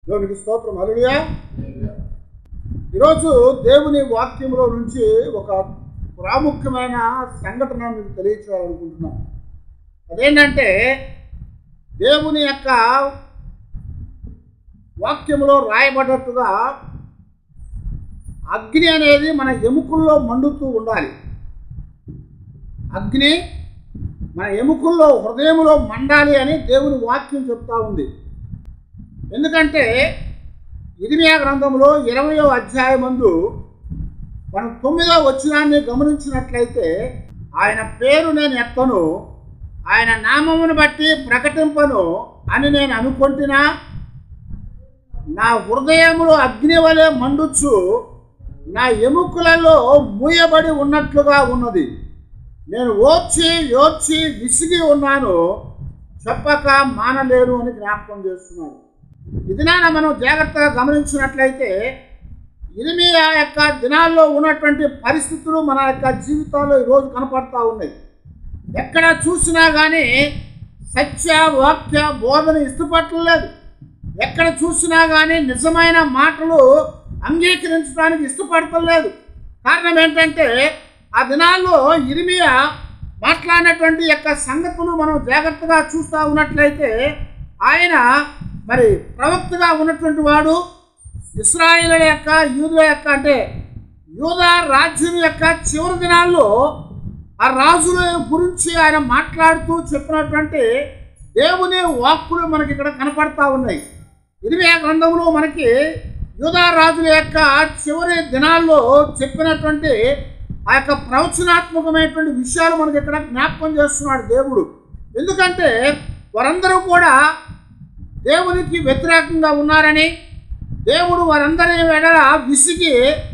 దేవునికి స్తోత్రం అలుడియా ఈరోజు దేవుని వాక్యంలో నుంచి ఒక ప్రాముఖ్యమైన సంఘటన మీకు తెలియచేయాలనుకుంటున్నాను అదేంటంటే దేవుని యొక్క వాక్యంలో రాయబడ్డట్టుగా అగ్ని అనేది మన ఎముకల్లో మండుతూ ఉండాలి అగ్ని మన ఎముకల్లో హృదయంలో మండాలి అని దేవుని వాక్యం చెప్తా ఉంది ఎందుకంటే ఇరిమియా గ్రంథంలో ఇరవయో అధ్యాయమందు మనం తొమ్మిదో వచనాన్ని గమనించినట్లయితే ఆయన పేరు నేను ఎత్తను ఆయన నామమును బట్టి ప్రకటింపను అని నేను అనుకుంటున్నా నా హృదయములో అగ్ని వలె మండుచు నా ఎముకలలో మూయబడి ఉన్నట్లుగా ఉన్నది నేను ఓర్చి యోర్చి విసిగి ఉన్నాను చెప్పక మానలేను అని జ్ఞాపకం చేస్తున్నాను ఇది నాన్న మనం జాగ్రత్తగా గమనించినట్లయితే ఇరిమియా యొక్క దినాల్లో ఉన్నటువంటి పరిస్థితులు మన యొక్క జీవితాల్లో ఈరోజు కనపడతా ఉన్నాయి ఎక్కడ చూసినా కానీ సత్య వాక్య బోధన ఇష్టపడలేదు ఎక్కడ చూసినా కానీ నిజమైన మాటలు అంగీకరించడానికి ఇష్టపడతలేదు కారణం ఏంటంటే ఆ దినాల్లో ఇరిమియా మాట్లాడినటువంటి యొక్క సంగతులు మనం జాగ్రత్తగా చూస్తూ ఉన్నట్లయితే ఆయన మరి ప్రవక్తగా ఉన్నటువంటి వాడు ఇస్రాయిల్ యొక్క యూదుల యొక్క అంటే యూదా రాజ్యం యొక్క చివరి దినాల్లో ఆ రాజుల గురించి ఆయన మాట్లాడుతూ చెప్పినటువంటి దేవుని వాక్కులు మనకి ఇక్కడ కనపడతా ఉన్నాయి ఇరిమియా గ్రంథంలో మనకి యూదా రాజుల యొక్క చివరి దినాల్లో చెప్పినటువంటి ఆ యొక్క ప్రవచనాత్మకమైనటువంటి విషయాలు మనకి ఇక్కడ జ్ఞాపకం చేస్తున్నాడు దేవుడు ఎందుకంటే వారందరూ కూడా దేవునికి వ్యతిరేకంగా ఉన్నారని దేవుడు వారందరి వెడల విసిగి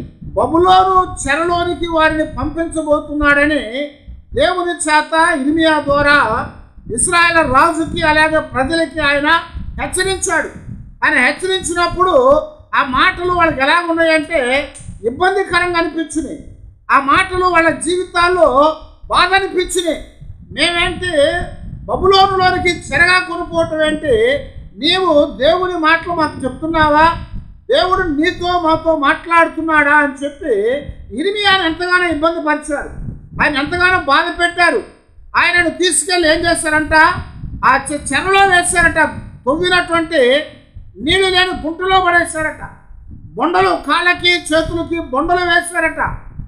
బబులోను చెరలోనికి వారిని పంపించబోతున్నాడని దేవుని చేత ఇర్మియా ద్వారా ఇస్రాయేల్ రాజుకి అలాగే ప్రజలకి ఆయన హెచ్చరించాడు ఆయన హెచ్చరించినప్పుడు ఆ మాటలు వాళ్ళకి ఎలా ఉన్నాయంటే ఇబ్బందికరంగా అనిపించినాయి ఆ మాటలు వాళ్ళ జీవితాల్లో బాధ అనిపించినాయి మేమేంటి బబులోనులోనికి చెరగా కొనుక్కోవటం ఏంటి నీవు దేవుని మాటలు మాకు చెప్తున్నావా దేవుడు నీతో మాతో మాట్లాడుతున్నాడా అని చెప్పి ఇరిమియాను ఎంతగానో ఇబ్బంది పరిచారు ఆయన ఎంతగానో బాధ పెట్టారు ఆయనను తీసుకెళ్ళి ఏం చేశారంట ఆ చె- చెరలో వేశారట తొవ్వినటువంటి నీళ్లు లేని గుంటలో పడేశారట బొండలు కాళ్ళకి చేతులకి బొండలు వేశారట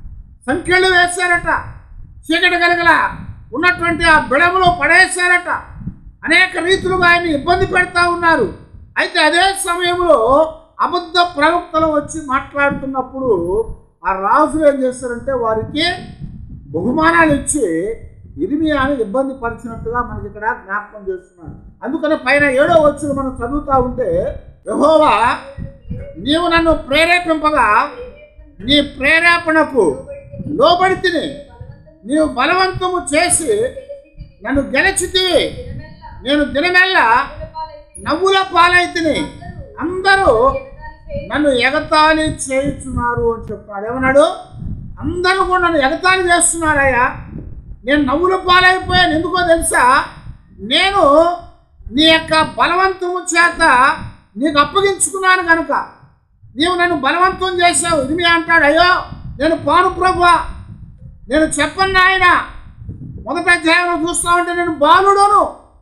సంఖ్యలు వేశారట చీకటి కలగల ఉన్నటువంటి ఆ బిడములో పడేశారట అనేక రీతులుగా ఆయన ఇబ్బంది పెడతా ఉన్నారు అయితే అదే సమయంలో అబద్ధ ప్రవక్తలు వచ్చి మాట్లాడుతున్నప్పుడు ఆ రాజులు ఏం చేస్తారంటే వారికి బహుమానాలు ఇచ్చి ఇరిమియాని ఇబ్బంది పరిచినట్టుగా మనకి ఇక్కడ జ్ఞాపకం చేస్తున్నాడు అందుకని పైన ఏడో వచ్చిన మనం చదువుతా ఉంటే యెహోవా నీవు నన్ను ప్రేరేపింపగా నీ ప్రేరేపణకు లోబడి తిని నీవు బలవంతము చేసి నన్ను గెలిచితివి నేను దినమెల్లా నవ్వుల పాలైతిని అందరూ నన్ను ఎగతాళి చేయుచున్నారు అని చెప్పాడు ఏమన్నాడు అందరూ కూడా నన్ను ఎగతాళి చేస్తున్నారయ్యా నేను నవ్వుల పాలైపోయాను ఎందుకో తెలుసా నేను నీ యొక్క బలవంతము చేత నీకు అప్పగించుకున్నాను కనుక నీవు నన్ను బలవంతం చేశావు ఇది మీ అంటాడు అయ్యో నేను పాను ప్రభా నేను చెప్పను నాయన మొదట అధ్యాయంలో చూస్తా ఉంటే నేను బాలుడను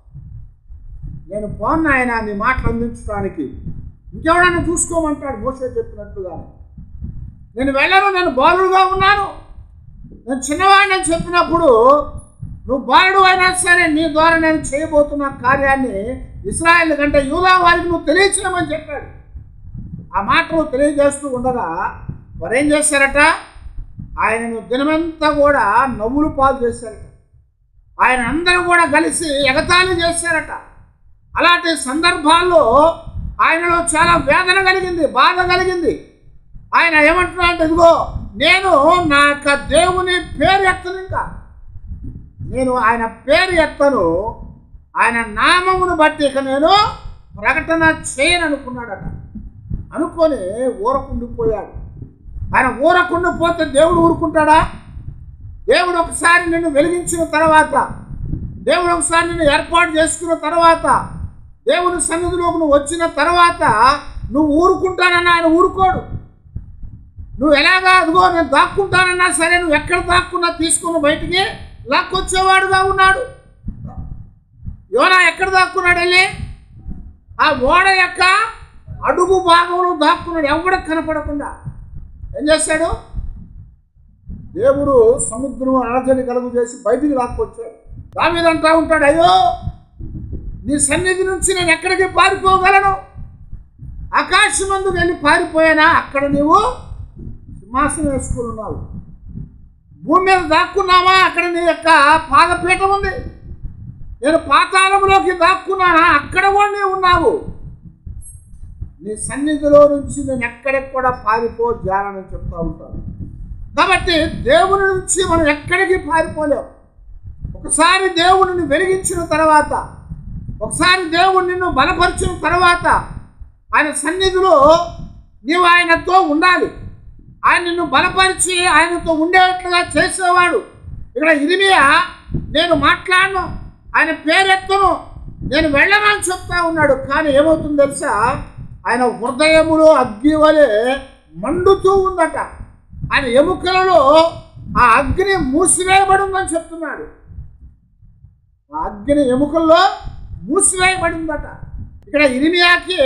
నేను పోను నాయన నీ మాటలు అందించడానికి ఇంకెవడన్నా చూసుకోమంటాడు మోసే చెప్పినట్టుగా నేను వెళ్ళను నేను బాలుడుగా ఉన్నాను నేను చిన్నవాడిని అని చెప్పినప్పుడు నువ్వు బాలుడు అయినా సరే నీ ద్వారా నేను చేయబోతున్న కార్యాన్ని ఇస్రాయల్ కంటే యూదా వారికి నువ్వు తెలియచేయమని చెప్పాడు ఆ మాటలు తెలియజేస్తూ ఉండగా వారు ఏం చేశారట ఆయనను దినమంతా కూడా నవ్వులు పాలు చేశారట ఆయన అందరూ కూడా కలిసి ఎగతాళి చేశారట అలాంటి సందర్భాల్లో ఆయనలో చాలా వేదన కలిగింది బాధ కలిగింది ఆయన ఏమంటున్నా అంటే ఇదిగో నేను నా యొక్క దేవుని పేరు ఎత్తను ఇంకా నేను ఆయన పేరు ఎత్తను ఆయన నామమును బట్టి ఇక నేను ప్రకటన చేయను అనుకున్నాడట అనుకొని ఊరకుండిపోయాడు ఆయన ఊరకుండిపోతే దేవుడు ఊరుకుంటాడా దేవుడు ఒకసారి నిన్ను వెలిగించిన తర్వాత దేవుడు ఒకసారి నిన్ను ఏర్పాటు చేసుకున్న తర్వాత దేవుని సన్నిధిలోకి నువ్వు వచ్చిన తర్వాత నువ్వు ఊరుకుంటానన్నా ఆయన ఊరుకోడు నువ్వు ఎలాగా అదిగో నేను దాక్కుంటానన్నా సరే నువ్వు ఎక్కడ దాక్కున్నా తీసుకుని బయటికి లాక్కొచ్చేవాడుగా ఉన్నాడు యోనా ఎక్కడ దాక్కున్నాడు వెళ్ళి ఆ ఓడ యొక్క అడుగు భాగంలో దాక్కున్నాడు ఎవడికి కనపడకుండా ఏం చేశాడు దేవుడు సముద్రం అలజడి కలుగు చేసి బయటికి లాక్కొచ్చాడు దాని అంటా ఉంటాడు అయ్యో నీ సన్నిధి నుంచి నేను ఎక్కడికి పారిపోగలను ఆకాశమందు వెళ్ళి పారిపోయానా అక్కడ నీవు సింహాసనం వేసుకుని ఉన్నావు భూమి మీద దాక్కున్నావా అక్కడ నీ యొక్క పాదపీఠం ఉంది నేను పాతాళంలోకి దాక్కున్నానా అక్కడ కూడా నీవు ఉన్నావు నీ సన్నిధిలో నుంచి నేను ఎక్కడికి కూడా పారిపో జాలని చెప్తా ఉంటాను కాబట్టి దేవుని నుంచి మనం ఎక్కడికి పారిపోలేం ఒకసారి దేవుడిని వెలిగించిన తర్వాత ఒకసారి దేవుడు నిన్ను బలపరిచిన తర్వాత ఆయన సన్నిధిలో నీవు ఆయనతో ఉండాలి ఆయన నిన్ను బలపరిచి ఆయనతో ఉండేట్లుగా చేసేవాడు ఇక్కడ ఇరిమియా నేను మాట్లాడను ఆయన పేరెత్తను నేను వెళ్ళనని చెప్తా ఉన్నాడు కానీ ఏమవుతుందో తెలుసా ఆయన హృదయములో అగ్ని వలె మండుతూ ఉందట ఆయన ఎముకలలో ఆ అగ్ని మూసివేయబడి ఉందని చెప్తున్నాడు ఆ అగ్ని ఎముకల్లో మూసివేయబడిందట ఇక్కడ ఇరిమియాకి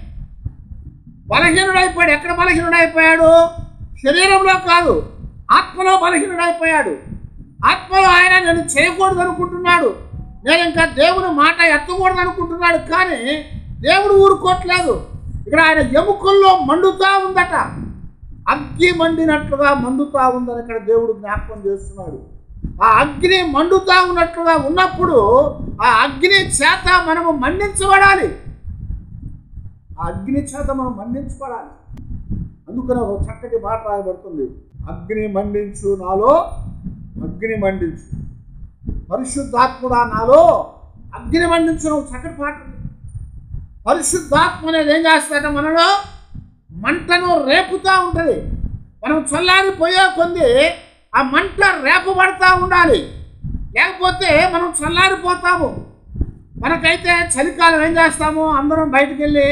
బలహీనుడైపోయాడు ఎక్కడ బలహీనుడైపోయాడు శరీరంలో కాదు ఆత్మలో బలహీనుడైపోయాడు ఆత్మలో ఆయన నేను చేయకూడదు అనుకుంటున్నాడు నేను ఇంకా దేవుని మాట ఎత్తకూడదు అనుకుంటున్నాడు కానీ దేవుడు ఊరుకోవట్లేదు ఇక్కడ ఆయన ఎముకల్లో మండుతా ఉందట అగ్గి మండినట్లుగా మండుతా ఉందని ఇక్కడ దేవుడు జ్ఞాపకం చేస్తున్నాడు ఆ అగ్ని మండుతా ఉన్నట్లుగా ఉన్నప్పుడు ఆ అగ్ని చేత మనము మండించబడాలి ఆ అగ్ని చేత మనం మండించబడాలి అందుకనే ఒక చక్కటి మాట రాయబడుతుంది అగ్ని మండించు నాలో అగ్ని మండించు పరిశుద్ధాత్ముడా నాలో అగ్ని మండించు ఒక చక్కటి పాట ఉంది పరిశుద్ధాత్మ అనేది ఏం చేస్తాడంటే మనలో మంటను రేపుతూ ఉంటుంది మనం చల్లారిపోయే కొంది ఆ మంట రేపబడతా ఉండాలి లేకపోతే మనం చల్లారిపోతాము మనకైతే చలికాలం ఏం చేస్తాము అందరం బయటికి వెళ్ళి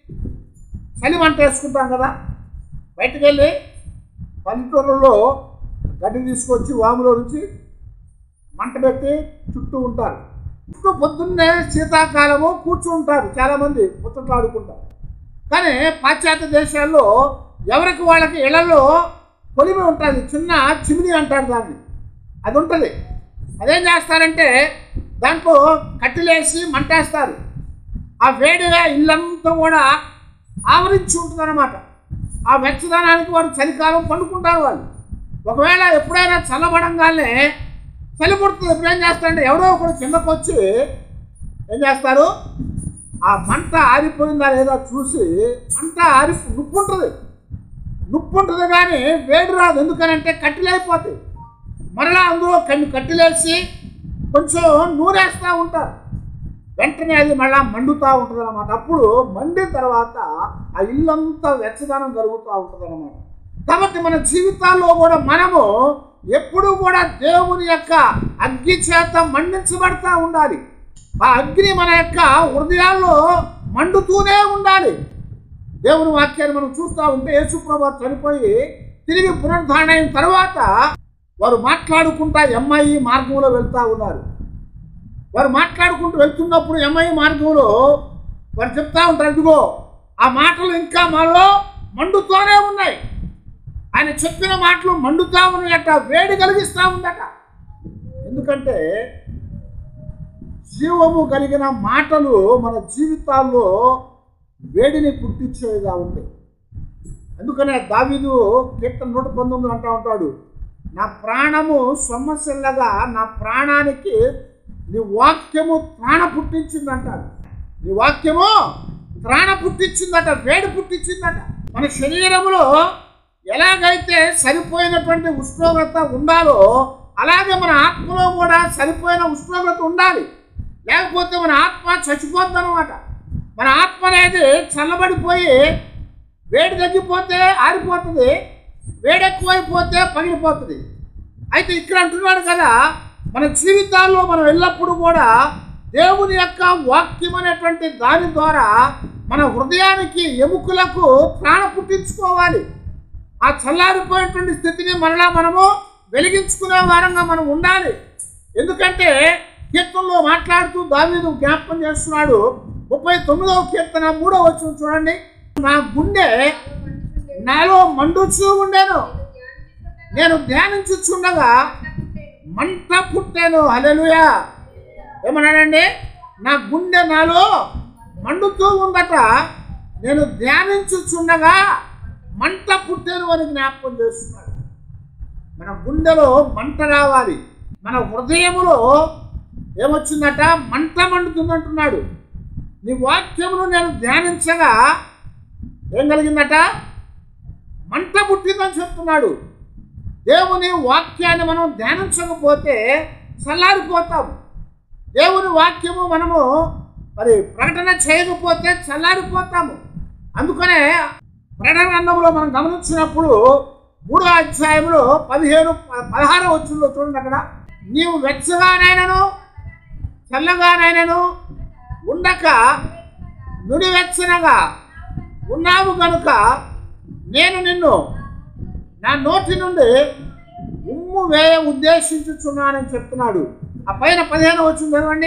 చలి మంట వేసుకుంటాం కదా బయటికి వెళ్ళి పల్లెటూరులో గడ్డి తీసుకొచ్చి వాములో నుంచి మంట పెట్టి చుట్టూ ఉంటారు చుట్టూ పొద్దున్నే శీతాకాలము కూర్చుంటారు చాలామంది ముచ్చట్లాడుకుంటారు కానీ పాశ్చాత్య దేశాల్లో ఎవరికి వాళ్ళకి ఇళ్లలో పొలిమి ఉంటుంది చిన్న చిమిని అంటారు దాన్ని అది ఉంటుంది అదేం చేస్తారంటే దాంట్లో కట్టెలేసి మంటేస్తారు ఆ వేడిగా ఇల్లంతా కూడా ఆవరించి ఉంటుంది అనమాట ఆ వెచ్చదనానికి వారు చలికాలం పండుకుంటారు వాళ్ళు ఒకవేళ ఎప్పుడైనా చల్లబడంగానే చలి పుడుతుంది ఇప్పుడు ఏం చేస్తారంటే ఎవరో ఒకడు కిందకు వచ్చి ఏం చేస్తారు ఆ మంట ఆరిపోయిందా లేదా చూసి మంట ఆరి నొప్పి ఉంటుంది నొప్పి ఉంటుంది కానీ వేడి రాదు ఎందుకనంటే కట్టెలైపోతాయి మరలా అందులో కొన్ని కట్టెలేసి కొంచెం నూరేస్తూ ఉంటారు వెంటనే అది మళ్ళా మండుతూ ఉంటుంది అనమాట అప్పుడు మండిన తర్వాత ఆ ఇల్లంతా వెచ్చదనం జరుగుతూ ఉంటుంది అనమాట కాబట్టి మన జీవితాల్లో కూడా మనము ఎప్పుడూ కూడా దేవుని యొక్క అగ్ని చేత మండించబడతా ఉండాలి ఆ అగ్ని మన యొక్క హృదయాల్లో మండుతూనే ఉండాలి దేవుని వాక్యాన్ని మనం చూస్తూ ఉంటే యేసుప్రభు చనిపోయి తిరిగి పునరుద్ధరణ అయిన తర్వాత వారు మాట్లాడుకుంటా ఎంఐ మార్గంలో వెళ్తూ ఉన్నారు వారు మాట్లాడుకుంటూ వెళ్తున్నప్పుడు ఎంఐ మార్గంలో వారు చెప్తా ఉంటారు ఇదిగో ఆ మాటలు ఇంకా మాలో మండుతూనే ఉన్నాయి ఆయన చెప్పిన మాటలు మండుతా ఉన్నాయట వేడి కలిగిస్తూ ఉందట ఎందుకంటే జీవము కలిగిన మాటలు మన జీవితాల్లో వేడిని పుట్టించేవిగా ఉంటాయి అందుకనే దావీదు కీర్తన నూట పంతొమ్మిది అంటా ఉంటాడు నా ప్రాణము సొమ్మసిల్లగా నా ప్రాణానికి నీ వాక్యము త్రాణ పుట్టించింది అంటాడు నీ వాక్యము త్రాణ పుట్టించిందట వేడి పుట్టించిందట మన శరీరములో ఎలాగైతే సరిపోయినటువంటి ఉష్ణోగ్రత ఉండాలో అలాగే మన ఆత్మలో కూడా సరిపోయిన ఉష్ణోగ్రత ఉండాలి లేకపోతే మన ఆత్మ చచ్చిపోద్ది అనమాట మన ఆత్మ అనేది చల్లబడిపోయి వేడి తగ్గిపోతే ఆరిపోతుంది వేడి ఎక్కువైపోతే పగిలిపోతుంది అయితే ఇక్కడ అంటున్నాడు కదా మన జీవితాల్లో మనం ఎల్లప్పుడూ కూడా దేవుని యొక్క వాక్యం అనేటువంటి దాని ద్వారా మన హృదయానికి ఎముకలకు ప్రాణ పుట్టించుకోవాలి ఆ చల్లారిపోయినటువంటి స్థితిని మరలా మనము వెలిగించుకునే వారంగా మనం ఉండాలి ఎందుకంటే కీర్తనలో మాట్లాడుతూ దావీదు జ్ఞాపకం చేస్తున్నాడు ముప్పై తొమ్మిదవ కీర్తన మూడవ వచ్చిన చూడండి నా గుండె నాలో మండుచూ ఉండేను నేను ధ్యానించుచుండగా మంట పుట్టాను హల్లెలూయా ఏమన్నాడండి నా గుండె నాలో మండుతూ ఉందట నేను ధ్యానించుచుండగా మంట పుట్టాను అని జ్ఞాపకం చేస్తున్నాడు మన గుండెలో మంట రావాలి మన హృదయములో ఏమొచ్చిందట మంట మండుతుందంటున్నాడు నీ వాక్యమును నేను ధ్యానించగా ఏం కలిగిందట మంట పుట్టిందని చెప్తున్నాడు దేవుని వాక్యాన్ని మనం ధ్యానించకపోతే చల్లారిపోతాం దేవుని వాక్యము మనము మరి ప్రకటన చేయకపోతే చల్లారిపోతాము అందుకనే ప్రకటన గ్రంథంలో మనం గమనించినప్పుడు మూడో అధ్యాయంలో పదిహేను ప- పదహారో వచ్చిందో చూడండి అక్కడ నీవు వెచ్చగానైనను చల్లగానైనను ఉండక నుడివెచ్చనగా ఉన్నావు కనుక నేను నిన్ను నా నోటి నుండి ఉమ్ము వేయ ఉద్దేశించుచున్నానని చెప్తున్నాడు ఆ పైన పదిహేను వచ్చింది చదవండి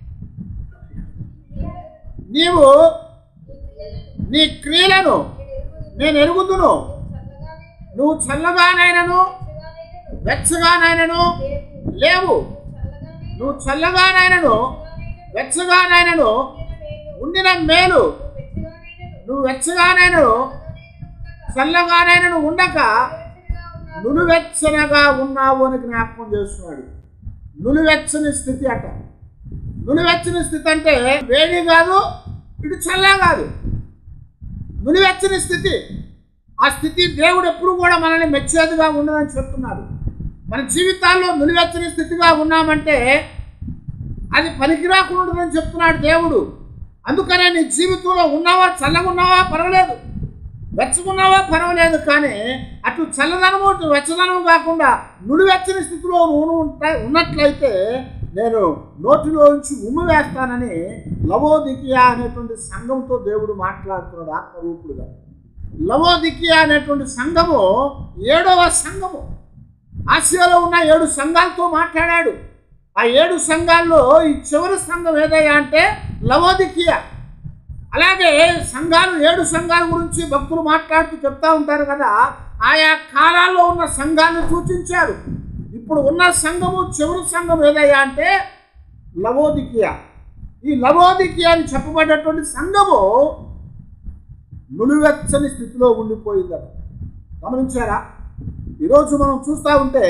నీవు నీ క్రియలను నేను ఎరుగుదును నువ్వు చల్లగానైనను వెచ్చగానైనను లేవు నువ్వు చల్లగానైనను వెచ్చగానైనను ఉండిన మేలు నువ్వు వెచ్చగానైనను చల్లగానైనను ఉండక నులువెచ్చనగా ఉన్నావు అని జ్ఞాపకం చేస్తున్నాడు నులువెచ్చని స్థితి అట నులివెచ్చని స్థితి అంటే వేడి కాదు ఇటు చల్ల కాదు నులివెచ్చని స్థితి ఆ స్థితి దేవుడు ఎప్పుడు కూడా మనల్ని మెచ్చేదిగా ఉండదని చెప్తున్నాడు మన జీవితాల్లో నులివెచ్చని స్థితిగా ఉన్నామంటే అది పనికిరాకుండా ఉంటుందని చెప్తున్నాడు దేవుడు అందుకనే నీ జీవితంలో ఉన్నావా చల్లగా ఉన్నావా పర్వాలేదు వెచ్చకున్నావా పర్వాలేదు కానీ అటు చల్లదనము అటు వెచ్చదనం కాకుండా నుడివెచ్చని స్థితిలో నువ్వు ఉంటా ఉన్నట్లయితే నేను నోటిలోంచి ఉమ్మి వేస్తానని లవోదికియా అనేటువంటి సంఘంతో దేవుడు మాట్లాడుతున్నాడు ఆత్మరూపుడుగా లవోదికియా అనేటువంటి సంఘము ఏడవ సంఘము ఆసియాలో ఉన్న ఏడు సంఘాలతో మాట్లాడాడు ఆ ఏడు సంఘాల్లో ఈ చివరి సంఘం ఏదయ్యా అంటే లవోదికియా అలాగే సంఘాలు ఏడు సంఘాల గురించి భక్తులు మాట్లాడుతూ చెప్తా ఉంటారు కదా ఆయా కాలాల్లో ఉన్న సంఘాలను సూచించారు ఇప్పుడు ఉన్న సంఘము చివరి సంఘం ఏదయ్యా అంటే లవోదికియా ఈ లవోదికియా అని చెప్పబడినటువంటి సంఘము నులివెచ్చని స్థితిలో ఉండిపోయిందట గమనించారా ఈరోజు మనం చూస్తూ ఉంటే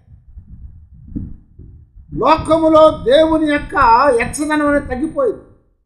లోకములో దేవుని యొక్క ఎచ్చదనం అనేది తగ్గిపోయింది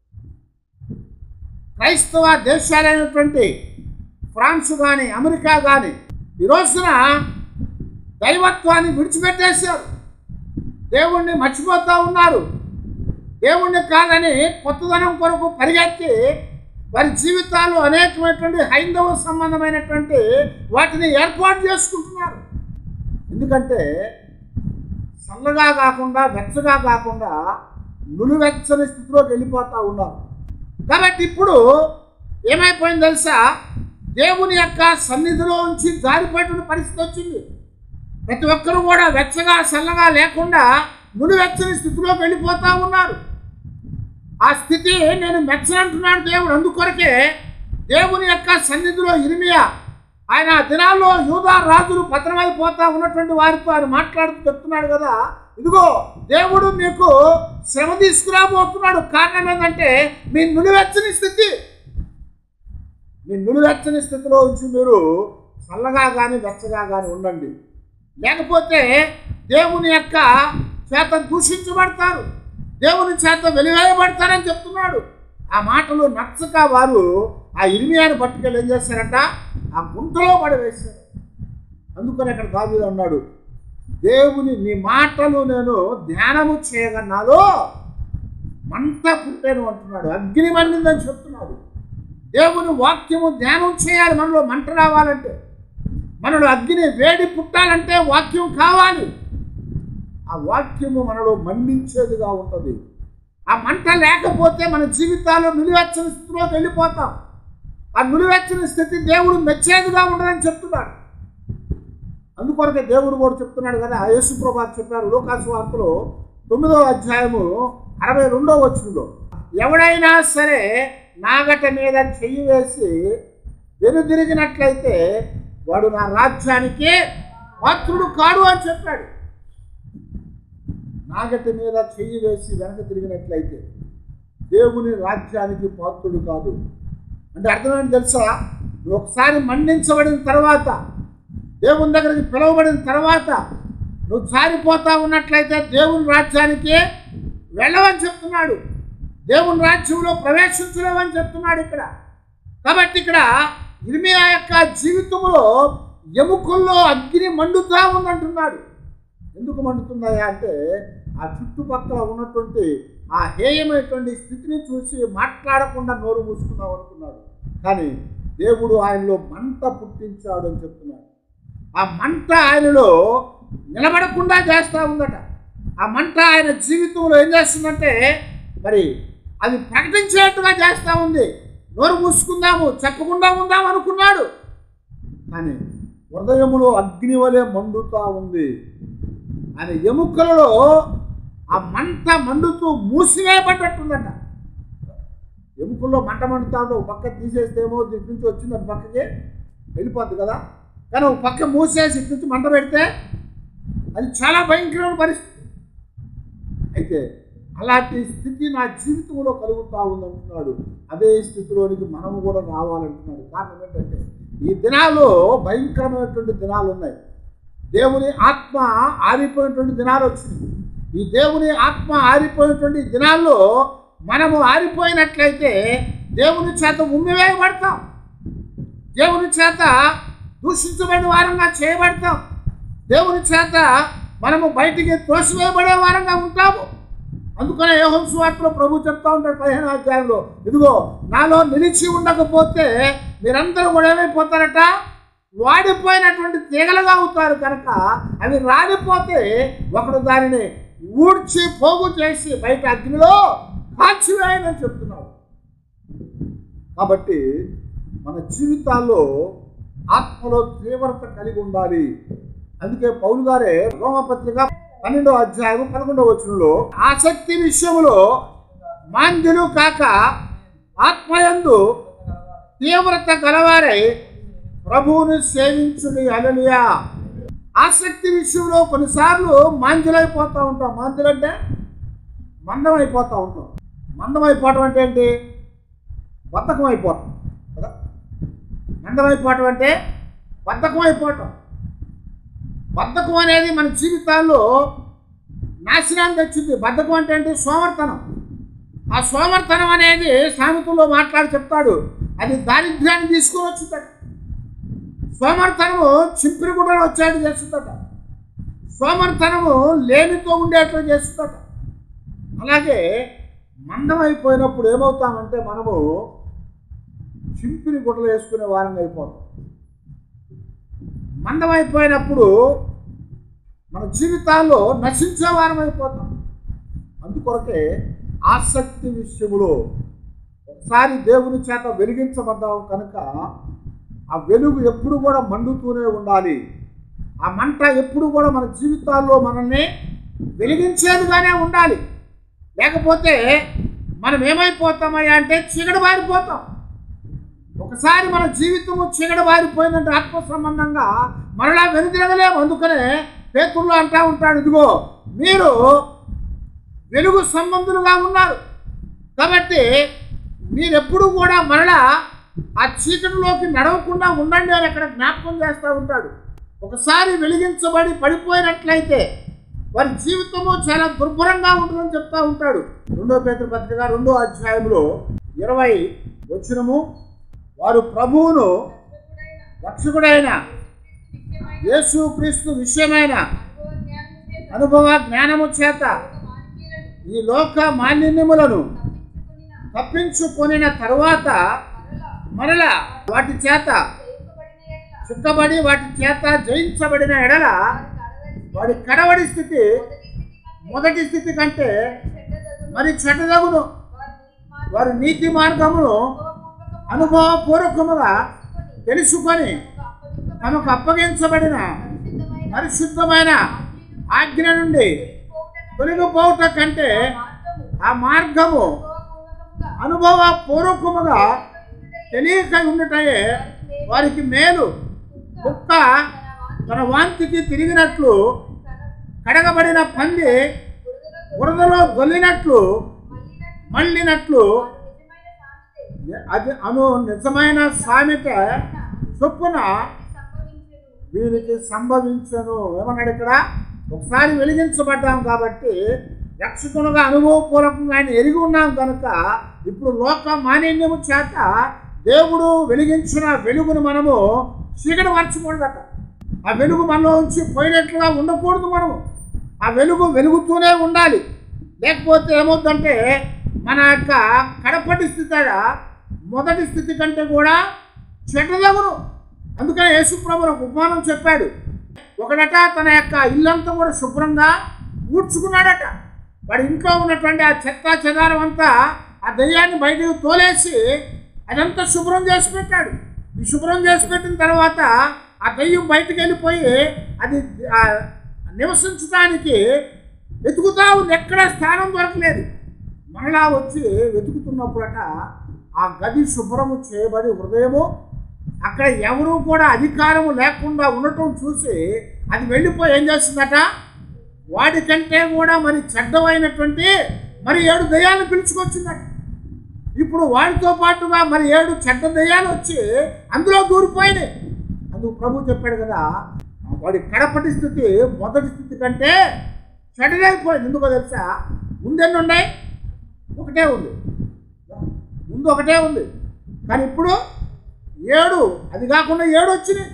క్రైస్తవ దేశాలైనటువంటి ఫ్రాన్స్ కానీ అమెరికా కానీ ఈ రోజున దైవత్వాన్ని విడిచిపెట్టేశారు దేవుణ్ణి మర్చిపోతూ ఉన్నారు దేవుణ్ణి కాదని కొత్తదనం కొరకు పరిగెత్తి వారి జీవితాలు అనేకమైనటువంటి హైందవ సంబంధమైనటువంటి వాటిని ఏర్పాటు చేసుకుంటున్నారు ఎందుకంటే చల్లగా కాకుండా వెచ్చగా కాకుండా నులివెచ్చని స్థితిలోకి వెళ్ళిపోతూ ఉన్నారు కాబట్టి ఇప్పుడు ఏమైపోయింది తెలుసా దేవుని యొక్క సన్నిధిలో ఉంచి జారిపోయిన పరిస్థితి వచ్చింది ప్రతి ఒక్కరూ కూడా వెచ్చగా చల్లగా లేకుండా నులివెచ్చని స్థితిలోకి వెళ్ళిపోతూ ఉన్నారు ఆ స్థితి నేను మెచ్చనంటున్నాడు దేవుడు అందుకొరకే దేవుని యొక్క సన్నిధిలో ఇరిమియా ఆయన ఆ దినాల్లో యూదా రాజులు పతనమైపోతా ఉన్నటువంటి వారితో ఆయన మాట్లాడుతూ చెప్తున్నాడు కదా ఇదిగో దేవుడు మీకు శ్రమ తీసుకురాబోతున్నాడు కారణం ఏంటంటే మీ నులివెచ్చని స్థితి మీ నులివెచ్చని స్థితిలో ఉంచి మీరు చల్లగా కానీ వెచ్చగా కానీ ఉండండి లేకపోతే దేవుని యొక్క చేత దూషించబడతారు దేవుని చేత వెలివేయబడతారని చెప్తున్నాడు ఆ మాటలు నచ్చక వారు ఆ ఇరిమియాని పట్టుకెళ్ళి ఏం చేశారంట ఆ గుంటలో పడవేశారు అందుకని అక్కడ దావీదు అన్నాడు దేవుని నీ మాటలు నేను ధ్యానము చేయగన్నాలో మంట పుట్టాను అంటున్నాడు అగ్ని మండిందని చెప్తున్నాడు దేవుని వాక్యము ధ్యానం చేయాలి మనలో మంట రావాలంటే మనలో అగ్ని వేడి పుట్టాలంటే వాక్యం కావాలి ఆ వాక్యము మనలో మండించేదిగా ఉంటుంది ఆ మంట లేకపోతే మన జీవితాల్లో నిలువెచ్చని స్థితిలోకి వెళ్ళిపోతాం ఆ నిలువెచ్చని స్థితి దేవుడు మెచ్చేదిగా ఉండదని చెప్తున్నాడు అందుకొరకే దేవుడు కూడా చెప్తున్నాడు కదా యేసుప్రభాత్ చెప్పారు లోకాసు వార్తలో తొమ్మిదో అధ్యాయము అరవై రెండో వచ్చులో ఎవడైనా సరే నాగట మీద చెయ్యి వేసి వెనుదిరిగినట్లయితే వాడు నా రాజ్యానికి పాత్రుడు కాడు అని చెప్పాడు నాగటి మీద చెయ్యి వేసి వెనక తిరిగినట్లయితే దేవుని రాజ్యానికి పాత్రుడు కాదు అంటే అర్థమైంది తెలుసా నువ్వు ఒకసారి మండించబడిన తర్వాత దేవుని దగ్గరికి పిలువబడిన తర్వాత నువ్వు జారిపోతా ఉన్నట్లయితే దేవుని రాజ్యానికి వెళ్ళవని చెప్తున్నాడు దేవుని రాజ్యంలో ప్రవేశించలేవని చెప్తున్నాడు ఇక్కడ కాబట్టి ఇక్కడ ఇర్మియా యొక్క జీవితంలో ఎముకల్లో అగ్ని మండుతా ఉందంటున్నాడు ఎందుకు మండుతున్నాయా అంటే ఆ చుట్టుపక్కల ఉన్నటువంటి ఆ హేయమైనటువంటి స్థితిని చూసి మాట్లాడకుండా నోరు మూసుకుందాం అనుకున్నాడు కానీ దేవుడు ఆయనలో మంట పుట్టించాడు అని చెప్తున్నాడు ఆ మంట ఆయనలో నిలబడకుండా చేస్తూ ఉందట ఆ మంట ఆయన జీవితంలో ఏం చేస్తుందంటే మరి అది ప్రకటించేట్టుగా చేస్తూ ఉంది నోరు మూసుకుందాము చెప్పకుండా ఉందాం అనుకున్నాడు కానీ హృదయములో అగ్ని వలె మండుతా ఉంది ఆయన ఎముకలలో ఆ మంట మండుతూ మూసివేయబడ్డట్టుందట ఎముకల్లో మంట మండుతా ఉంటే ఒక పక్క తీసేస్తేమో దీని నుంచి వచ్చింది అటు పక్కకి వెళ్ళిపోద్ది కదా కానీ ఒక పక్క మూసేసి ఇటు నుంచి మంట పెడితే అది చాలా భయంకరమైన పరిస్థితి అయితే అలాంటి స్థితి నా జీవితంలో కలుగుతూ ఉందంటున్నాడు అదే స్థితిలోనికి మనము కూడా రావాలంటున్నాడు కారణం ఏంటంటే ఈ దినాల్లో భయంకరమైనటువంటి దినాలు ఉన్నాయి దేవుని ఆత్మ ఆరిపోయినటువంటి దినాలు వచ్చింది ఈ దేవుని ఆత్మ ఆరిపోయినటువంటి దినాల్లో మనము ఆరిపోయినట్లయితే దేవుని చేత ఉమ్మివేయబడతాం దేవుని చేత దూషించబడిన వారంగా చేయబడతాం దేవుని చేత మనము బయటికి తోసివేయబడే వారంగా ఉంటాము అందుకనే యోహం సువార్తలో ప్రభు చెప్తా ఉంటాడు పదిహేను అధ్యాయంలో ఇదిగో నాలో నిలిచి ఉండకపోతే మీరందరూ కూడా ఏమైపోతారట వాడిపోయినటువంటి తీగలుగా అవుతారు కనుక అవి రాలిపోతే ఒకడు దానిని ఊడ్చి పోగు చేసి బయట అగ్నిలో కాల్చివేయనని చెప్తున్నాడు కాబట్టి మన జీవితాల్లో ఆత్మలో తీవ్రత కలిగి ఉండాలి అందుకే పౌలు గారే రోమపత్రిక పన్నెండో అధ్యాయం పదకొండవ వచనంలో ఆసక్తి విషయంలో మాంద్యులు కాక ఆత్మయందు తీవ్రత గలవారై ప్రభువుని సేవించుడి అలలియా ఆసక్తి విషయంలో కొన్నిసార్లు మాంద్యులైపోతూ ఉంటాం మాంద్యులు అంటే మందం అయిపోతూ ఉంటాం మందం అయిపోవటం అంటే ఏంటి బద్ధకం అయిపోవటం కదా మందం అయిపోవటం అంటే బద్ధకం అయిపోవటం బద్ధకం అనేది మన జీవితాల్లో నాశనాన్ని తెచ్చింది బద్ధకం అంటే ఏంటి సోమర్తనం ఆ సోమర్తనం అనేది సామెతల్లో మాట్లాడి చెప్తాడు అది దారిద్ర్యాన్ని తీసుకొని వచ్చిందట సోమర్తనము చింపిరి గుడ్డలు వచ్చేట్టు చేస్తుందట సోమర్తనము లేనితో ఉండేట్లు చేస్తుందట అలాగే మందం అయిపోయినప్పుడు ఏమవుతామంటే మనము చింపిరి గుడ్డలు వేసుకునే వారంగా అయిపోతాం మందం అయిపోయినప్పుడు మన జీవితాల్లో నశించే వారం అయిపోతాం అందుకొరకే ఆసక్తి విషయములో ఒకసారి దేవుని చేత వెలిగించబడ్డాం కనుక ఆ వెలుగు ఎప్పుడు కూడా మండుతూనే ఉండాలి ఆ మంట ఎప్పుడు కూడా మన జీవితాల్లో మనల్ని వెలిగించేదిగానే ఉండాలి లేకపోతే మనం ఏమైపోతామయ్యా అంటే చీకటి బారిపోతాం ఒకసారి మన జీవితము చీకటి బారిపోయిందంటే ఆత్మ సంబంధంగా మరలా వెనుదిరగలేము అందుకనే పేతుల్లో అంటా ఉంటాడు ఇదిగో మీరు వెలుగు సంబంధులుగా ఉన్నారు కాబట్టి మీరెప్పుడు కూడా మరలా ఆ చీకటిలోకి నడవకుండా ఉండండి అని అక్కడ జ్ఞాపకం చేస్తూ ఉంటాడు ఒకసారి వెలిగించబడి పడిపోయినట్లయితే వారి జీవితము చాలా దుర్భరంగా ఉంటుందని చెప్తా ఉంటాడు రెండో పేద పత్రిక రెండో అధ్యాయంలో ఇరవై వచ్చినము వారు ప్రభువును రక్షకుడైన యేసు క్రీస్తు విషయమైన అనుభవ జ్ఞానము చేత ఈ లోక మాలిన్యములను తప్పించుకొనిన తరువాత మరలా వాటి చేత చుట్టబడి వాటి చేత జయించబడిన ఎడల వాడి కడవడి స్థితి మొదటి స్థితి కంటే మరి చెడ్డదగును వారి నీతి మార్గమును వారి నీతి మార్గమును అనుభవపూర్వకముగా తెలుసుకొని తమకు అప్పగించబడిన పరిశుద్ధమైన ఆజ్ఞ నుండి తొలగిపోవుట కంటే ఆ మార్గము అనుభవపూర్వకముగా తెలియక ఉండుటయే వారికి మేలు కుక్క తన వాంతికి తిరిగినట్లు కడగబడిన పంది బురదలో గొల్లినట్లు మళ్ళినట్లు అది అను నిజమైన సామెత చొప్పున వీరికి సంభవించను ఏమన్నాడు ఇక్కడ ఒకసారి వెలిగించబడ్డాం కాబట్టి రక్షకునుగా అనుభవపూర్వకంగా ఆయన ఎరిగి ఉన్నాం కనుక ఇప్పుడు లోక మాలిన్యము చేత దేవుడు వెలిగించిన వెలుగును మనము చీకటి మర్చకూడదట ఆ వెలుగు మనలో ఉంచి పోయినట్లుగా ఉండకూడదు మనము ఆ వెలుగు వెలుగుతూనే ఉండాలి లేకపోతే ఏమవుతుందంటే మన యొక్క కడపటి స్థితి ఆడ మొదటి స్థితి కంటే కూడా చెడ్డదగును అందుకని యేసుప్రభు ఒక ఉపమానం చెప్పాడు ఒకడట తన యొక్క ఇల్లంతా కూడా శుభ్రంగా ఊడ్చుకున్నాడట వాడి ఇంట్లో ఉన్నటువంటి ఆ చెత్త చెదారం అంతా ఆ దయ్యాన్ని బయటకు తోలేసి అదంతా శుభ్రం చేసి పెట్టాడు ఈ శుభ్రం చేసి పెట్టిన తర్వాత ఆ దయ్యం బయటకు వెళ్ళిపోయి అది ఆ, నివసించడానికి వెతుకుతా ఉంది ఎక్కడ స్థానం దొరకలేదు మరలా వచ్చి వెతుకుతున్నప్పుడట ఆ గది శుభ్రము చేయబడి హృదయము అక్కడ ఎవరూ కూడా అధికారము లేకుండా ఉండటం చూసి అది వెళ్ళిపోయి ఏం చేస్తుందట వాడికంటే కూడా మరి చెడ్డమైనటువంటి మరి ఏడు దయ్యాలను పిలుచుకొచ్చిందట ఇప్పుడు వాడితో పాటుగా మరి ఏడు చెడ్డ దయ్యాలు వచ్చి అందులో దూరిపోయినాయి అందుకు ప్రభు చెప్పాడు కదా వాడి కడపటి స్థితి మొదటి స్థితి కంటే చెడ్డదైపోయింది ఎందుకో తెలుసా ముందెన్ని ఉన్నాయి ఒకటే ఉంది ముందు ఒకటే ఉంది కానీ ఇప్పుడు ఏడు అది కాకుండా ఏడు వచ్చినాయి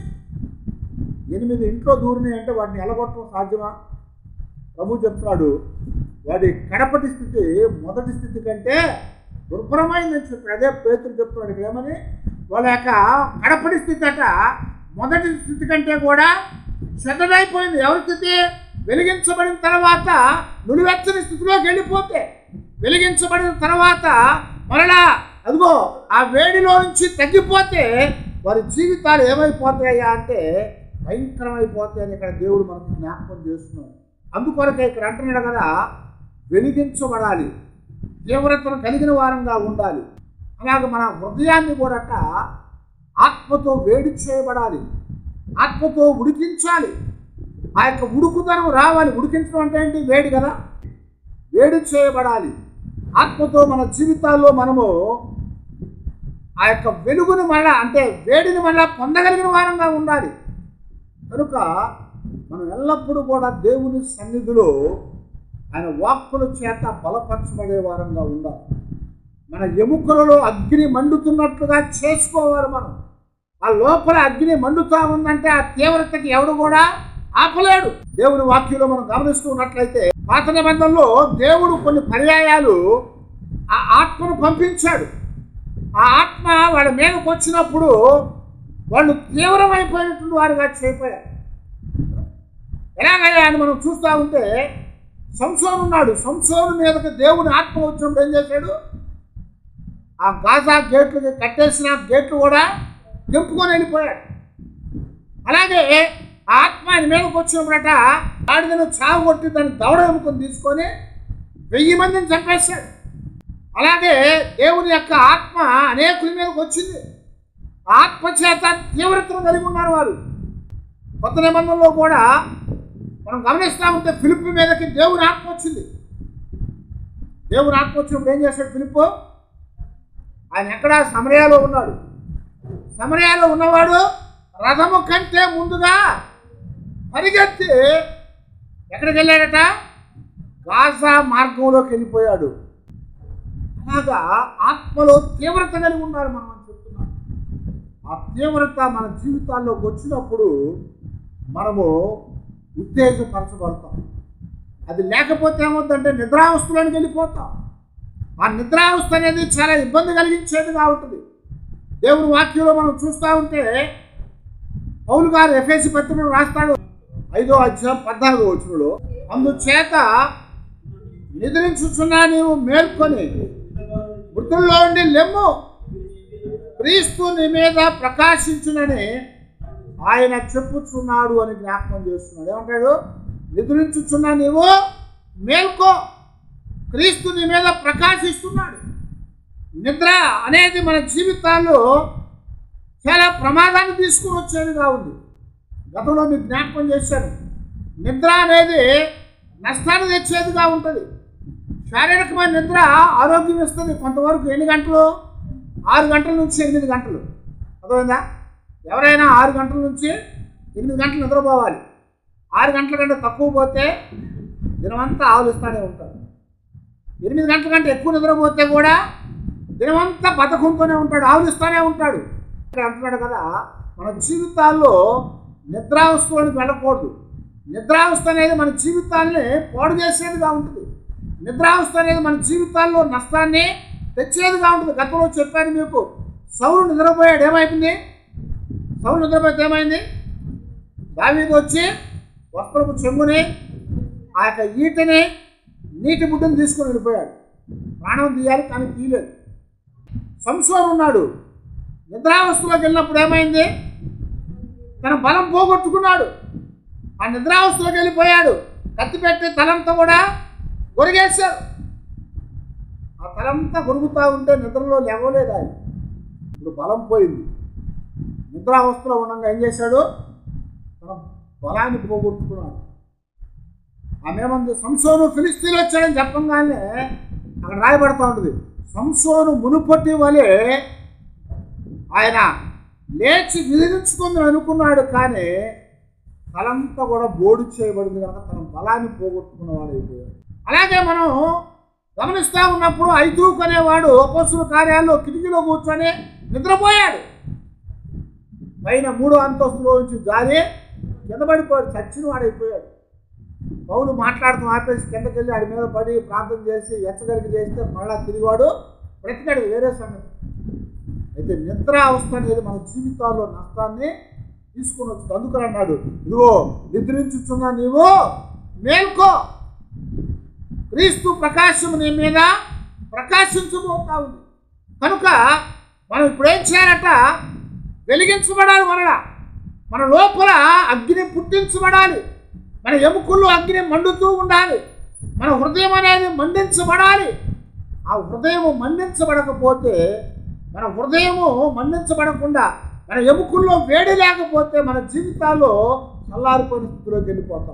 ఎనిమిది ఇంట్లో దూరినాయి అంటే వాటిని ఎలగొట్టడం సాధ్యమా ప్రభు చెప్తున్నాడు వాడి కడపటి స్థితి మొదటి స్థితి కంటే దుర్భరమైందని చెప్పాడు అదే పేతులు చెప్తున్నాడు ఇక్కడ ఏమని వాళ్ళ యొక్క కడపటి స్థితి అట మొదటి స్థితి కంటే కూడా చెడ్డదైపోయింది ఎవరి స్థితి వెలిగించబడిన తర్వాత నులివెచ్చని స్థితిలోకి వెళ్ళిపోతే వెలిగించబడిన తర్వాత మరలా అదిగో ఆ వేడిలో నుంచి తగ్గిపోతే వారి జీవితాలు ఏమైపోతాయా అంటే భయంకరమైపోతాయని ఇక్కడ దేవుడు మనకు జ్ఞాపకం చేస్తున్నాడు అందుకొరకే ఇక్కడ అంటున్నాడు కదా వెలిగించబడాలి తీవ్రతను కలిగిన వారంగా ఉండాలి అలాగే మన హృదయాన్ని కూడా ఆత్మతో వేడి చేయబడాలి ఆత్మతో ఉడికించాలి ఆ యొక్క ఉడుకుదనం రావాలి ఉడికించడం అంటే ఏంటి వేడి కదా వేడి చేయబడాలి ఆత్మతో మన జీవితాల్లో మనము ఆ యొక్క వెలుగుని మళ్ళా అంటే వేడిని మళ్ళా పొందగలిగిన వారంగా ఉండాలి కనుక మనం ఎల్లప్పుడూ కూడా దేవుని సన్నిధిలో ఆయన వాక్కుల చేత బలపరచబడే వారంగా ఉండాలి మన ఎముకలలో అగ్ని మండుతున్నట్లుగా చేసుకోవాలి మనం ఆ లోపల అగ్ని మండుతా ఉందంటే ఆ తీవ్రతకి ఎవడు కూడా ఆపలేడు దేవుని వాక్యంలో మనం గమనిస్తూ ఉన్నట్లయితే పాత నిబంధనలో దేవుడు కొన్ని పర్యాయాలు ఆ ఆత్మను పంపించాడు ఆ ఆత్మ వాళ్ళ మీదకి వచ్చినప్పుడు వాళ్ళు తీవ్రమైపోయినటువంటి వారుగా చేయిపోయారు ఎలాగయ్యా అని మనం చూస్తూ ఉంటే సంసోను ఉన్నాడు సంసోను మీదకి దేవుని ఆత్మ వచ్చినప్పుడు ఏం చేశాడు ఆ గాజా గేట్లకి కట్టేసిన గేట్లు కూడా తెంపుకొని వెళ్ళిపోయాడు అలాగే ఆ ఆత్మ ఆయన మీదకి వచ్చినప్పుడట గాడిదను చావు కొట్టి దాన్ని దవడ ఎముకొని తీసుకొని వెయ్యి మందిని చంపేశాడు అలాగే దేవుని యొక్క ఆత్మ అనేకుల మీదకి వచ్చింది ఆ ఆత్మ చేత తీవ్రతను కలిగి ఉన్నారు వారు కొత్త నిబంధనలో కూడా మనం గమనిస్తూ ఉంటే ఫిలిప్ మీదకి దేవుని ఆత్మ వచ్చింది దేవుని ఆత్మ వచ్చినప్పుడు ఏం చేశాడు ఫిలిప్ ఆయన ఎక్కడ సమరయాలో ఉన్నాడు సమరయాలో ఉన్నవాడు రథము కంటే ముందుగా పరిగెత్తి ఎక్కడికి వెళ్ళాడట గాజా మార్గంలోకి వెళ్ళిపోయాడు అలాగా ఆత్మలో తీవ్రత కలిగి ఉన్నారు మనం అని చెప్తున్నాం ఆ తీవ్రత మన జీవితాల్లోకి వచ్చినప్పుడు మనము ఉత్తేజపరచబడతాం అది లేకపోతే ఏమవుతుందంటే నిద్రావస్థలోనికి వెళ్ళిపోతాం ఆ నిద్రావస్థ అనేది చాలా ఇబ్బంది కలిగించేదిగా ఉంటుంది దేవుని వాక్యంలో మనం చూస్తూ ఉంటే పౌలు గారు ఎఫ్ఎసి పత్రికలు రాస్తాడు ఐదో అధ్యాయం పద్నాలుగో వచనంలో అందుచేత నిద్రించుచున్నా నీవు మేల్కొని మృతుల్లో ఉండి లెమ్ము క్రీస్తు నీ మీద ప్రకాశించునని ఆయన చెప్పుచున్నాడు అని జ్ఞాపకం చేస్తున్నాడు ఏమంటాడు నిద్రించుచున్నా నీవు మేల్కో క్రీస్తు నీ మీద ప్రకాశిస్తున్నాడు నిద్ర అనేది మన జీవితాల్లో చాలా ప్రమాదాన్ని తీసుకుని వచ్చేదిగా ఉంది గతంలో మీకు జ్ఞాపకం చేశాను నిద్ర అనేది నష్టాన్ని తెచ్చేదిగా ఉంటుంది శారీరకమైన నిద్ర ఆరోగ్యం ఇస్తుంది కొంతవరకు ఎన్ని గంటలు ఆరు గంటల నుంచి ఎనిమిది గంటలు అర్థమైందా ఎవరైనా ఆరు గంటల నుంచి ఎనిమిది గంటలు నిద్రపోవాలి ఆరు గంటల కంటే తక్కువ పోతే దినమంతా ఆలోచిస్తూనే ఉంటారు ఎనిమిది గంటల కంటే ఎక్కువ నిద్రపోతే కూడా దినమంతా బతకంతోనే ఉంటాడు ఆలోచిస్తూనే ఉంటాడు ఇక్కడ అంటున్నాడు కదా మన జీవితాల్లో నిద్రావస్థలోనికి వెళ్ళకూడదు నిద్రావస్థ అనేది మన జీవితాన్ని పాడు చేసేదిగా ఉంటుంది నిద్రావస్థ అనేది మన జీవితాల్లో నష్టాన్ని తెచ్చేదిగా ఉంటుంది గతంలో చెప్పాను మీకు సౌలు నిద్రపోయాడు ఏమైంది సౌలు నిద్రపోతే ఏమైంది దావీదు వచ్చి వస్త్రపు చెంగుని ఆ యొక్క ఈటని నీటి బుడ్డని తీసుకొని వెళ్ళిపోయాడు ప్రాణం తీయాలి కానీ తీయలేదు సంసోన్ ఉన్నాడు నిద్రావస్థలోకి వెళ్ళినప్పుడు ఏమైంది తన బలం పోగొట్టుకున్నాడు ఆ నిద్రావస్థలోకి వెళ్ళిపోయాడు కత్తి పెట్టి తలంతా కూడా గొరిగేశారు ఆ తలంతా గొరుగుతూ ఉంటే నిద్రలో లేవలేదు ఆయన ఇప్పుడు బలం పోయింది నిద్రావస్థలో ఉండగా ఏం చేశాడు తన బలాన్ని పోగొట్టుకున్నాడు ఆమె ఏమంది సంసోను ఫిలిస్తీన్లు వచ్చాడని చెప్పంగానే అక్కడ రాయబడతా ఉంటుంది సంసోను మునుపటి వలె ఆయన లేచి విధించుకుందని అనుకున్నాడు కానీ తలంతా కూడా బోడు చేయబడింది కనుక తన బలాన్ని పోగొట్టుకున్నవాడు అయిపోయాడు అలాగే మనం గమనిస్తూ ఉన్నప్పుడు ఐదూక్ అనేవాడు అపోసుల కార్యాల్లో కిటికీలో కూర్చొని నిద్రపోయాడు పైన మూడో అంతస్తులో నుంచి జారి కింద పడిపోయాడు చచ్చిన వాడైపోయాడు పౌలు మాట్లాడుతూ ఆపేసి కిందకి వెళ్ళి ఆడి మీద పడి ప్రార్థన చేసి ఎచ్చగలిగి చేస్తే మళ్ళా తిరిగాడు బ్రతికాడు వేరే సంగతి అయితే నిద్ర అవస్థ అనేది మన జీవితాల్లో నష్టాన్ని తీసుకొని వచ్చింది అందుకని అన్నాడు ఇదిగో నిద్రించుచున్నా నీవు మేల్కో క్రీస్తు ప్రకాశం నీ మీద ప్రకాశించబోతా ఉంది కనుక మనం ఇప్పుడు ఏం చేయాలట వెలిగించబడాలి మనల మన లోపల అగ్ని పుట్టించబడాలి మన ఎముకల్లో అగ్ని మండుతూ ఉండాలి మన హృదయం అనేది మండించబడాలి ఆ హృదయం మండించబడకపోతే మన హృదయము మండించబడకుండా మన ఎముకల్లో వేడి లేకపోతే మన జీవితాల్లో చల్లారిపోయిన స్థితిలోకి వెళ్ళిపోతాం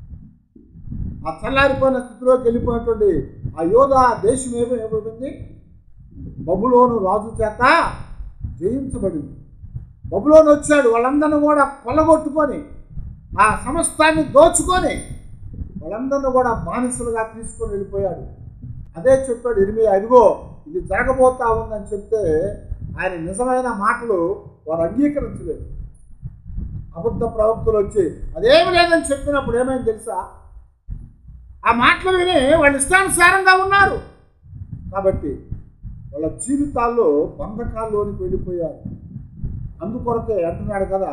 ఆ చల్లారిపోయిన స్థితిలోకి వెళ్ళిపోయినటువంటి ఆ యోధ దేశం ఏమో ఏమైపోయింది బబులోను రాజు చేత జయించబడింది బబులోను వచ్చాడు వాళ్ళందరిని కూడా కొల్లగొట్టుకొని ఆ సమస్తాన్ని దోచుకొని వాళ్ళందరిని కూడా బానిసలుగా తీసుకొని వెళ్ళిపోయాడు అదే చెప్పాడు ఇరిమి అదిగో ఇది జరగబోతా ఉందని చెప్తే ఆయన నిజమైన మాటలు వారు అంగీకరించలేదు అబద్ధ ప్రవక్తలు వచ్చి అదేమి లేదని చెప్పినప్పుడు ఏమైంది తెలుసా ఆ మాటలు విని వాళ్ళు ఇష్టానుసారంగా ఉన్నారు కాబట్టి వాళ్ళ జీవితాల్లో బంధకాల్లోనికి వెళ్ళిపోయారు అందుకొరకే అంటున్నాడు కదా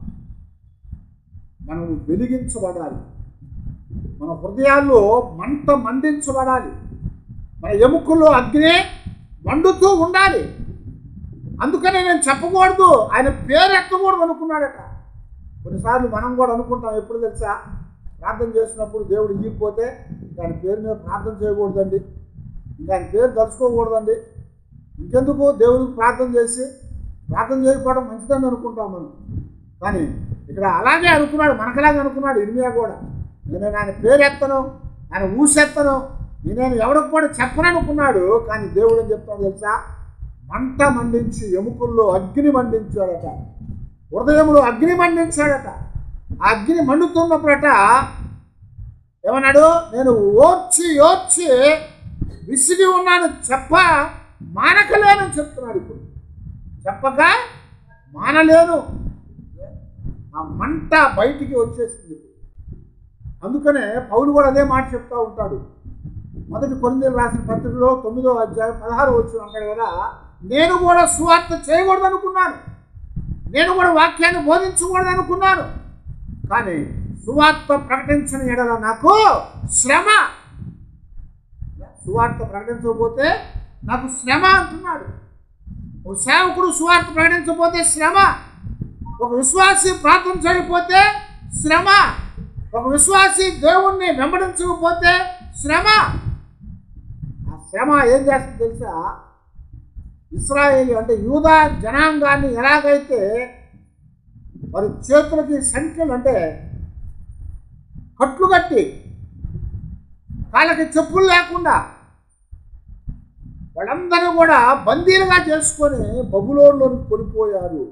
మనం వెలిగించబడాలి మన హృదయాల్లో మంట మండించబడాలి మన ఎముకల్లో అగ్ని మండుతూ ఉండాలి అందుకనే నేను చెప్పకూడదు ఆయన పేరు ఎత్తకూడదు అనుకున్నాడట కొన్నిసార్లు మనం కూడా అనుకుంటాం ఎప్పుడు తెలుసా ప్రార్థన చేసినప్పుడు దేవుడు ఇవ్వకపోతే దాని పేరు మీద ప్రార్థన చేయకూడదండి ఇంకా ఆయన పేరు తలుచుకోకూడదండి ఇంకెందుకు దేవుడికి ప్రార్థన చేసి ప్రార్థన చేయకపోవడం మంచిదని అనుకుంటాం మనం కానీ ఇక్కడ అలాగే అనుకున్నాడు మనకలాగే అనుకున్నాడు ఇర్మియా కూడా నేను ఆయన పేరు ఎత్తను ఆయన ఊసెత్తను నేను ఎవరికి కూడా చెప్పననుకున్నాడు కానీ దేవుడు ఏం చెప్తాడు తెలుసా మంట మండించి ఎముకల్లో అగ్ని మండించాడట హృదయంలో అగ్ని మండించాడట ఆ అగ్ని మండుతున్నప్పుడట ఏమన్నాడు నేను ఓర్చి ఓర్చి విసిగి ఉన్నాను చెప్ప మానకలేనని చెప్తున్నాడు ఇప్పుడు చెప్పక మానలేను ఆ మంట బయటికి వచ్చేసింది అందుకనే పౌలు కూడా అదే మాట చెప్తా ఉంటాడు మొదటి కొరిందేలు రాసిన పత్రికలో తొమ్మిదో అధ్యాయం పదహారు వచ్చిన అంటాడు కదా నేను కూడా సువార్త చేయకూడదు అనుకున్నాను నేను కూడా వాక్యాన్ని బోధించకూడదు అనుకున్నాను కానీ సువార్త ప్రకటించిన ఎడల నాకు శ్రమ సువార్త ప్రకటించకపోతే నాకు శ్రమ అంటున్నాడు ఒక సేవకుడు సువార్త ప్రకటించకపోతే శ్రమ ఒక విశ్వాసి ప్రార్థన చేయకపోతే శ్రమ ఒక విశ్వాసి దేవుణ్ణి వెంబడించకపోతే శ్రమ ఆ శ్రమ ఏం చేస్తుంది తెలుసా ఇస్రాయేల్ అంటే యూదా జనాంగాన్ని ఎలాగైతే వారి చేతులకి సంఖ్యలు అంటే కట్లు కట్టి కాళ్ళకి చెప్పులు లేకుండా వాళ్ళందరూ కూడా బందీలుగా చేసుకొని బబులోన్లోకి కొనిపోయారు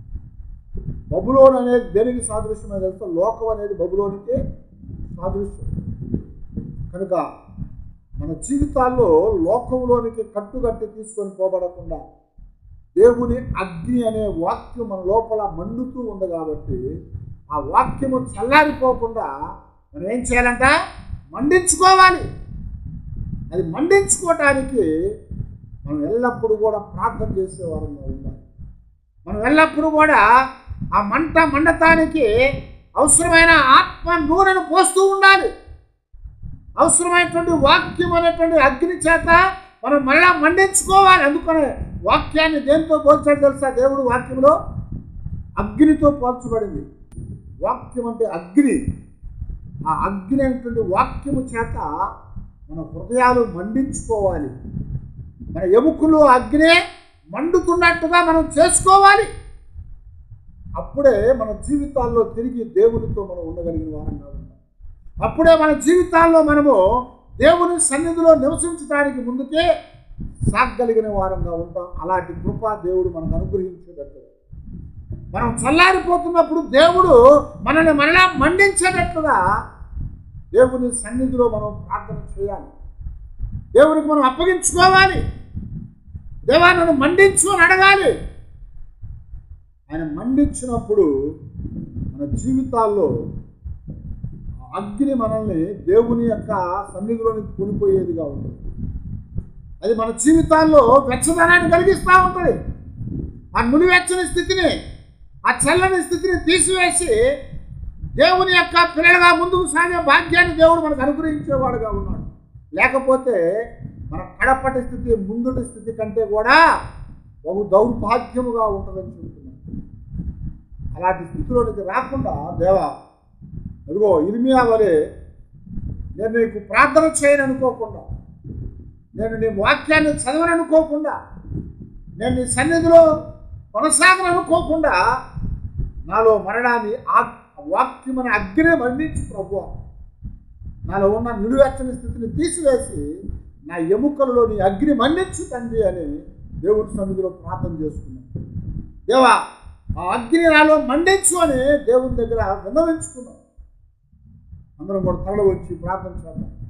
బబులోన్ అనేది దేనికి సాదృశ్యం అనేది తెలుసా లోకం అనేది బబులోనికి సాదృశ్యం కనుక మన జీవితాల్లో లోకంలోనికి కట్టుకట్టి తీసుకొని పోబడకుండా దేవుని అగ్ని అనే వాక్యం మన లోపల మండుతూ ఉంది కాబట్టి ఆ వాక్యము చల్లారిపోకుండా మనం ఏం చేయాలంట మండించుకోవాలి అది మండించుకోవటానికి మనం ఎల్లప్పుడూ కూడా ప్రార్థన చేసేవారంగా ఉండాలి మనం ఎల్లప్పుడూ కూడా ఆ మంట మండటానికి అవసరమైన ఆత్మ నూనెను పోస్తూ ఉండాలి అవసరమైనటువంటి వాక్యం అనేటువంటి అగ్ని చేత మనం మళ్ళా మండించుకోవాలి అందుకనే వాక్యాన్ని దేంతో పోల్చాడు తెలుసా దేవుడు వాక్యంలో అగ్నితో పోల్చబడింది వాక్యం అంటే అగ్ని ఆ అగ్ని అనేటువంటి వాక్యము చేత మన హృదయాలు మండించుకోవాలి మన ఎముకలు అగ్నే మండుతున్నట్టుగా మనం చేసుకోవాలి అప్పుడే మన జీవితాల్లో తిరిగి దేవునితో మనం ఉండగలిగిన వారంగా ఉంటాం అప్పుడే మన జీవితాల్లో మనము దేవుని సన్నిధిలో నివసించడానికి ముందుకే సాగలిగిన వారంగా ఉంటాం అలాంటి కృప దేవుడు మనకు అనుగ్రహించేటట్టు మనం చల్లారిపోతున్నప్పుడు దేవుడు మనల్ని మరలా మండించేటట్లుగా దేవుని సన్నిధిలో మనం ప్రార్థన చేయాలి దేవునికి మనం అప్పగించుకోవాలి దేవా నన్ను మండించు అని అడగాలి ఆయన మండించినప్పుడు మన జీవితాల్లో ఆ అగ్ని మనల్ని దేవుని యొక్క సన్నిధిలోనికి కొనిపోయేదిగా ఉంటుంది అది మన జీవితాల్లో వెచ్చదనాన్ని కలిగిస్తూ ఉంటుంది ఆ నులివెచ్చని స్థితిని ఆ చల్లని స్థితిని తీసివేసి దేవుని యొక్క పిల్లలుగా ముందుకు సాగే భాగ్యాన్ని దేవుడు మనకు అనుగ్రహించేవాడుగా ఉన్నాడు లేకపోతే మన కడపటి స్థితి ముందుటి స్థితి కంటే కూడా బహు దౌర్భాగ్యముగా ఉంటుందని చెబుతున్నాను అలాంటి స్థితిలోనికి రాకుండా దేవా అదిగో ఇర్మియా వలె నేను నీకు ప్రార్థన చేయను అనుకోకుండా నేను నీ వాక్యాన్ని చదవను అనుకోకుండా నేను నీ సన్నిధిలో కొనసాగను అనుకోకుండా నాలో మరణాన్ని ఆ వాక్యమని అగ్ని మండించు ప్రభు నాలో ఉన్న నిలువెచ్చని స్థితిని తీసివేసి నా ఎముకలలో నీ అగ్ని మండించు తండ్రి అని దేవుని సన్నిధిలో ప్రార్థన చేసుకున్నాను దేవా ఆ అగ్ని నాలో మండించు అని దేవుని దగ్గర విన్నవించుకున్నాం అందరం కూడా తరలి వచ్చి ప్రార్థన చేద్దాం